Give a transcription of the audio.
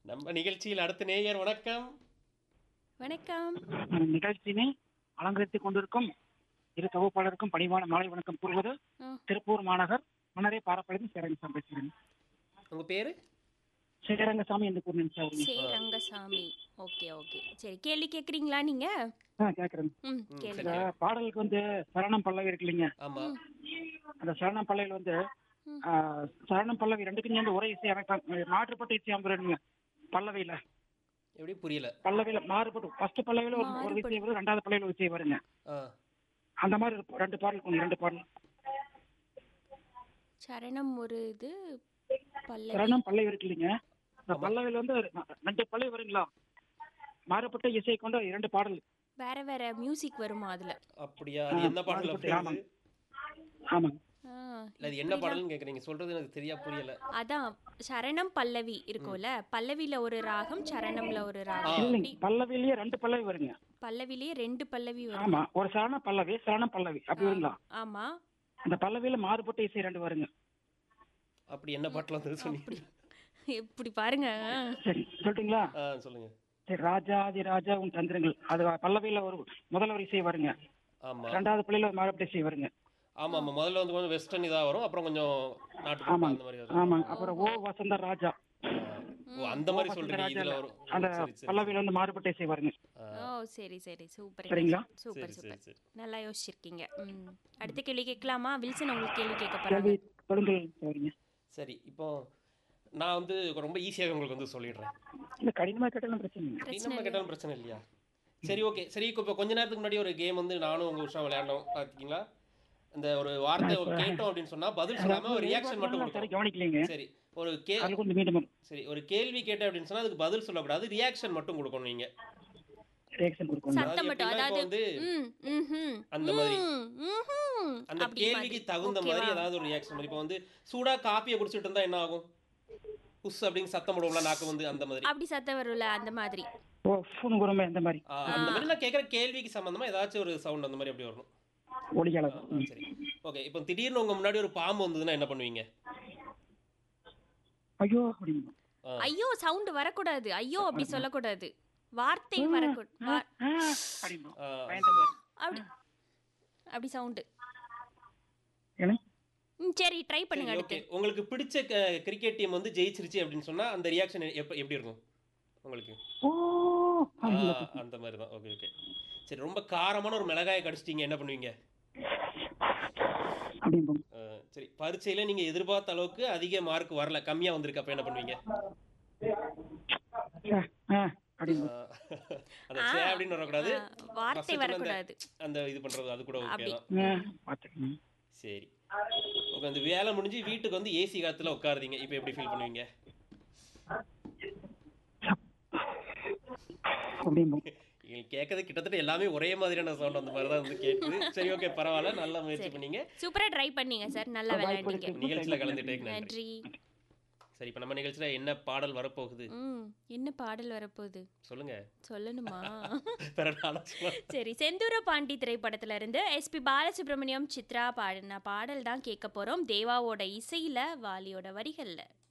நம்ம நிகழ்ச்சியில் அடுத்த நேயர் வணக்கம் வணக்கம் நிகழ்ச்சியினை அலங்கரித்துக் கொண்டிருக்கும் இரு தொகுப்பாளருக்கும் பணிவான மாலை வணக்கம் கூறுவது ஆ. திருப்பூர் மாநகர் மன்னரை பாரப்பள்ளி சேரங்கசாமி பேசுகிறேன் உங்க பேரு சேரங்கசாமி என்று கூறினேன் சார் சே ரங்கசாமி ஓகே ஓகே சரி கேள்வி கேக்குறீங்களா நீங்க ஆ கேட்கறேன் ம் ம், கேளுங்க இந்த பாடலுக்கு வந்து சரணம் பல்லவி இருக்கு இல்லைங்க ஆமா அந்த சரணம் பல்லவியில் வந்து ம். ஆ, சரணம் பல்லவி ரெண்டுக்கும் சேர்ந்து ஒரே இசை அமைப்பாங்க மாற்றுப்பட்ட இசை அமைப்புறீங்க பல்லவியில எப்படி புரியல பல்லவியில மாறுபட்டு ஃபர்ஸ்ட் பல்லவியில ஒரு- ஒரு இசை வரும் ரெண்டாவது பல்லவியில ஒரு இசை வருங்க ஆ அந்த மாதிரி இருக்கும். ரெண்டு பாடல் கொஞ்சம் ரெண்டு பாடல் சரணம் ஒரு இது பல்லவி சரணம் பல்லவி இருக்கு இல்லைங்க இந்த பல்லவியில வந்து ரெண்டு பல்லவி வருங்களா மாறுபட்ட இசை கொண்ட இரண்டு பாடல் வேற வேற மியூசிக் வருமா அதுல அப்படியா அது என்ன பாடல் அப்படி ஆமா. இருக்குது? ஆமாங்க ஆ, இல்ல அது என்ன பாடல்னு கேக்குறீங்க சொல்றது எனக்கு சரியா புரியல அதான் சரணம் பல்லவி இருக்கும்ல பல்லவில ஒரு ராகம் சரணம்ல ஒரு ராகம் ஆ. அப்படி இல்லைங்க பல்லவிலேயே ரெண்டு பல்லவி வருங்க பல்லவிலேயே ரெண்டு பல்லவி வரும் ஆமா ஒரு சரண பல்லவி சரண பல்லவி அப்படி வருங்களா ஆமா அந்த பல்லவியில மாறுபட்ட இசை ரெண்டு வருங்க அப்படி என்ன பாட்டுல வந்து சொன்னீங்க இப்படி பாருங்க சரி சொல்லட்டுங்களா ஆ சொல்லுங்க சரி ராஜாதி ராஜா உன் தந்திரங்கள் அது பல்லவியில ஒரு முதல் ஒரு இசை வருங்க ஆமா ரெண்டாவது பள்ளியில ஒரு மாறுபட்ட இசை வருங்க ஆமா ஆமா முதல்ல வந்து கொஞ்சம் வெஸ்டர்ன் இதா வரும் அப்புறம் கொஞ்சம் நாட்டு ஆமாங்க. அந்த மாதிரி வரும் ஆமாங்க அப்புறம் ஓ வசந்த ராஜா ஆ. ஓ அந்த மாதிரி வசந்த சொல்றீங்க ராஜா இதுல வரும் அந்த சரி சரி பல்லவியில வந்து மாறுபட்ட இசை வருங்க ஆ, ஓ சரி சரி சூப்பர் சரிங்களா? சூப்பர் சரி சரி சூப்பர் சரி நல்லா யோசிச்சிருக்கீங்க ம் அடுத்த கேள்வி கேட்கலாமா வில்சன் உங்களுக்கு கேள்வி கேட்க கேள்வி போறாங்க தொடுங்கள் சரிங்க சரி இப்போ நான் வந்து ரொம்ப ஈஸியாக உங்களுக்கு வந்து சொல்லிடுறேன் இல்ல கடினமா கேட்டாலும் பிரச்சனை இல்லை நம்ம கேட்டாலும் பிரச்சனை இல்லையா சரி ஓகே சரி இப்போ கொஞ்ச நேரத்துக்கு முன்னாடி ஒரு கேம் வந்து நானும் உங்க உஷா விளையாடணும் பார்த்தீங்களா இந்த ஒரு வார்த்தை கேட்டோம் அப்படின்னு சொன்னா பதில் சொல்லாம ஒரு ரியாக்ஷன் மட்டும் சரி கொடுக்கணும் கவனிக்கலைங்க சரி ஒரு கே அது கொஞ்சம் மீண்டும் சரி ஒரு கேள்வி கேட்டேன் அப்படின்னு சொன்னா அதுக்கு பதில் சொல்லக்கூடாது ரியாக்ஷன் மட்டும் கொடுக்கணும் நீங்க ரியாக்ஷன் கொடுக்கணும் சத்தம் மட்டும் எப்படின்னா இப்போ அதாவது வந்து ம் ம்ஹும், அந்த மாதிரி. ம், ம்ஹும், அந்த அப்படி கேள்விக்கு மாதிரி. தகுந்த ஓகேவா? மாதிரி ஏதாவது ஒரு ரியாக்ஷன் மாதிரி இப்போ வந்து சூடா காப்பியை குடிச்சிட்டு இருந்தா என்ன ஆகும் புஸ் அப்படின்னு சத்தம் போடுவோம்ல நாக்கு வந்து அந்த மாதிரி அப்படி சத்தம் வரும்ல அந்த மாதிரி ஓ ஃபோன் குரமே இந்த மாதிரி ஆ, அந்த மாதிரி நான் கேட்குற கேள்விக்கு சம்பந்தமா ஏதாச்சும் ஒரு சவுண்ட் அந்த மாதிரி அப்படி வரணும் ஒளிகளவு ஆ, சரி ஓகே இப்போ திடீர்னு உங்க முன்னாடி ஒரு பாம்பு வந்ததுன்னா என்ன பண்ணுவீங்க ஐயோ அப்படின்னு ஆ, ஐயோ சவுண்ட் வரக்கூடாது ஐயோ அப்படி சொல்லக்கூடாது வார்த்தை வரக்கூடாது ஆ, அப்படின்னு ஆ, பயந்த மாதிரி அப்படி அப்படி சவுண்டு என்ன ம் சரி ட்ரை பண்ணுங்க சரி, அடுத்து ஓகே உங்களுக்கு பிடிச்ச கிரிக்கெட் டீம் வந்து ஜெயிச்சிருச்சு அப்படின்னு சொன்னா அந்த ரியாக்ஷன் எப்ப எப்படி இருக்கும் உங்களுக்கு ஓ ஆ, அந்த மாதிரி தான் ஓகே ஓகே சரி ரொம்ப காரமான ஒரு மிளகாயை கடிச்சிட்டீங்க என்ன பண்ணுவீங்க அப்படின்னு ஆ, சரி பரீட்சையில நீங்க எதிர்பார்த்த அளவுக்கு அதிக மார்க் வரல கம்மியா வந்திருக்கு அப்ப என்ன பண்ணுவீங்க ஆ அப்படின்னு ஆ, அந்த சே அப்படின்னு வரக்கூடாது ஆ, வார்த்தை First சொன்ன அந்த- வரக்கூடாது அந்த இது பண்றது அது கூட ஓகே அப்படி. தான் ஆ, பார்த்துக்கங்க சரி ஓகே அந்த வேலை முடிஞ்சு வீட்டுக்கு வந்து ஏசி காத்துல உட்காருதீங்க இப்போ எப்படி ஃபீல் பண்ணுவீங்க அப்படின்னு நீங்கள் கேட்கறது கிட்டத்தட்ட எல்லாமே ஒரே மாதிரியான சவுண்ட் அந்த மாதிரி தான் வந்து கேட்குது சரி ஓகே பரவாயில்ல நல்லா முயற்சி பண்ணீங்க சூப்பரா ட்ரை பண்ணீங்க சார் நல்லா விளையாண்டீங்க நிகழ்ச்சியில் கலந்துட்டேன் நன்றி நன்றி சரி இப்போ நம்ம நிகழ்ச்சியில் என்ன பாடல் வரப்போகுது ம் என்ன பாடல் வரப்போகுது சொல்லுங்க சொல்லணுமா வேற நானும் சொல்ல சரி செந்தூர பாண்டி திரைப்படத்துல இருந்து எஸ்பி பாலசுப்ரமணியம் சித்ரா பாடின பாடல் தான் கேட்க போறோம் தேவாவோட இசையில வாலியோட வரிகள்ல